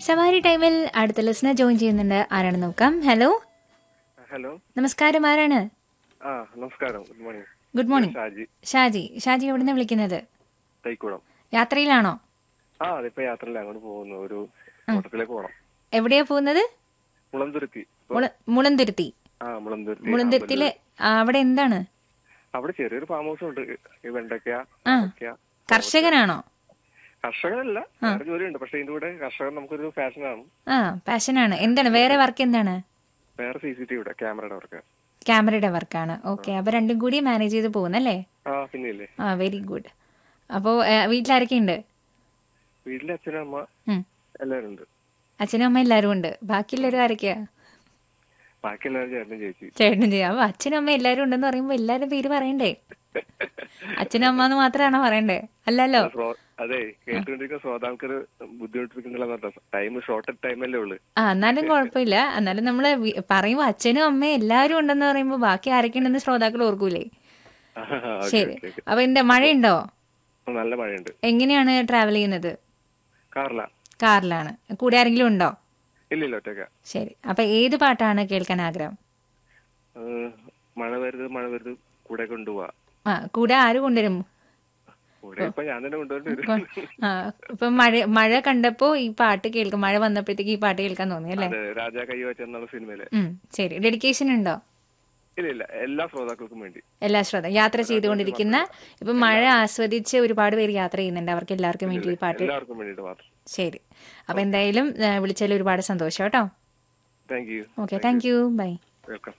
സവാരി ടൈമിൽ അടുത്ത ലിസണർ ജോയിൻ ചെയ്യുന്നുണ്ട് ആരാണെന്ന് നോക്കാം ഹലോ ഹലോ നമസ്കാരം ആരാണ് ആ നമസ്കാരം good morning good morning Shaji Shaji Shaji എവിടുന്ന് വിളിക്കുന്നത് തൈക്കുളം യാത്രയിലാണോ ആ അതിപ്പോ യാത്രയിൽ അങ്ങോട്ട് പോകുന്നു ഒരു തോട്ടത്തിലേക്ക് പോകണം എവിടെയാ പോകുന്നത് മുളന്തുരുത്തി ഇപ്പൊ- മുള- മുളന്തുരുത്തി ആ മുളന്തുരുത്തി മുളന്തുരുത്തിയിലെ ആ, അവിടെ എന്താണ് അവിടെ ചെറിയൊരു ഫാം ഹൗസ് ഉണ്ട് ഈ വെണ്ടയ്ക്ക ആ പാവയ്ക്ക. കർഷകനാണോ കർഷകനല്ല വേറെ ജോലിയുണ്ട് പക്ഷെ ഇതിന്റെ കൂടെ കർഷകൻ നമുക്കൊരു ഫാഷനാണ് ആ പാഷനാണ് എന്താണ് വേറെ വർക്ക് എന്താണ് വേറെ സി സി ടി വിയുടെ ക്യാമറയുടെ വർക്ക് ക്യാമറയുടെ വർക്കാണ് ഓക്കെ അപ്പൊ രണ്ടും കൂടി മാനേജ് ചെയ്ത് പോകുന്നല്ലേ ആ പിന്നെയില്ലേ ആ വെരി ഗുഡ് അപ്പോൾ വീട്ടിലാരൊക്കെ ഉണ്ട് വീട്ടിലെ അച്ഛനും അമ്മ ഉം. എല്ലാവരും ഉണ്ട് അച്ഛനും അമ്മ എല്ലാവരും ഉണ്ട് ബാക്കിയുള്ളവരും ആരൊക്കെയാ ബാക്കി എല്ലാവരും ചേട്ടനും ചേച്ചി ചേട്ടനും ചെയ്യാം അപ്പൊ അച്ഛനും അമ്മ എല്ലാവരും ഉണ്ടെന്ന് പറയുമ്പോ എല്ലാവരും പേര് പറയണ്ടേ അച്ഛനും അമ്മ എന്ന് മാത്രമാണോ പറയണ്ടേ അല്ലല്ലോ ശ്രോ- അതെ കേട്ടുകൊണ്ടിരിക്കുന്ന ശ്രോതാക്കൾക്ക് ബുദ്ധിമുട്ടിരിക്കുന്നില്ല ടൈം ഷോർട്ടഡ് ടൈമല്ലേ ഉള്ളു ആ എന്നാലും കുഴപ്പമില്ല എന്നാലും നമ്മള് വി- പറയുമ്പോ അച്ഛനും അമ്മയും എല്ലാവരും ഉണ്ടെന്ന് പറയുമ്പോ ബാക്കി ആരൊക്കെ ഉണ്ടെന്ന് ശ്രോതാക്കൾ ഓർക്കൂലേ ശരി അപ്പൊ എന്താ മഴയുണ്ടോ നല്ല മഴയുണ്ട് എങ്ങനെയാണ് ട്രാവൽ ചെയ്യുന്നത് കാറില കാറിലാണ് കൂടെ ആരെങ്കിലും ഉണ്ടോ ഇല്ലില്ല ഒറ്റക്ക ശരി അപ്പൊ ഏത് പാട്ടാണ് കേൾക്കാൻ ആഗ്രഹം ഏഹ് മഴ വരുത് മഴ വരുത് കൂടെ കൊണ്ടുപോവാ ആ കൂടെ ആര് കൊണ്ടുവരും കൂടെ ഇപ്പൊ ഞാൻ തന്നെ കൊണ്ടുവരേണ്ടി കൊ- വരും ആ ഇപ്പൊ മഴ മഴ കണ്ടപ്പോ ഈ പാട്ട് കേൾക്കും മഴ വന്നപ്പോഴത്തേക്ക് ഈ പാട്ട് കേൾക്കാൻ തോന്നി അല്ലേ അതെ രാജാ കൈ വെച്ച എന്നുള്ള സിനിമയിലെ ഉം ശരി ഡെഡിക്കേഷൻ ഉണ്ടോ ഇല്ല ഇല്ല എല്ലാ ശ്രോതാക്കൾക്കും വേണ്ടി എല്ലാ ശ്രോത യാത്ര ചെയ്തുകൊണ്ടിരിക്കുന്ന ഇപ്പൊ മഴ ആസ്വദിച്ച് ഒരുപാട് പേര് യാത്ര ചെയ്യുന്നുണ്ട് അവർക്ക് എല്ലാവർക്കും വേണ്ടി ഈ പാട്ട് എല്ലാവർക്കും വേണ്ടിയിട്ട് മാത്രം ശരി അപ്പൊ എന്തായാലും ആ, വിളിച്ചതിൽ ഒരുപാട് സന്തോഷം കേട്ടോ thank you okay thank you bye welcome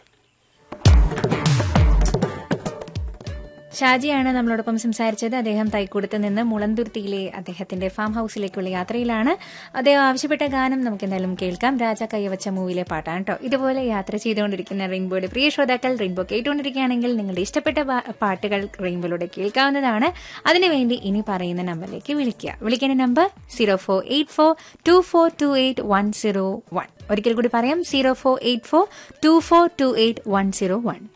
ഷാജിയാണ് നമ്മളോടൊപ്പം സംസാരിച്ചത് അദ്ദേഹം തൈക്കൂടത്ത് നിന്ന് മുളന്തുരുത്തിയിലെ അദ്ദേഹത്തിന്റെ ഫാം ഹൗസിലേക്കുള്ള യാത്രയിലാണ് അദ്ദേഹം ആവശ്യപ്പെട്ട ഗാനം നമുക്ക് എന്തായാലും കേൾക്കാം രാജ കൈവച്ച മൂവിലെ പാട്ടാണ് കേട്ടോ ഇതുപോലെ യാത്ര ചെയ്തുകൊണ്ടിരിക്കുന്ന റെയിൻബോയുടെ പ്രിയ ശ്രോതാക്കൾ റെയിൻബോ കേട്ടുകൊണ്ടിരിക്കുകയാണെങ്കിൽ നിങ്ങളുടെ ഇഷ്ടപ്പെട്ട പാ- പാട്ടുകൾ റെയിൻബോയിലൂടെ കേൾക്കാവുന്നതാണ് അതിനുവേണ്ടി ഇനി പറയുന്ന നമ്പറിലേക്ക് വിളിക്കുക വിളിക്കേണ്ട number zero four eight four two four two eight one zero one ഒരിക്കൽ കൂടി പറയാം zero four eight four two four two eight one zero one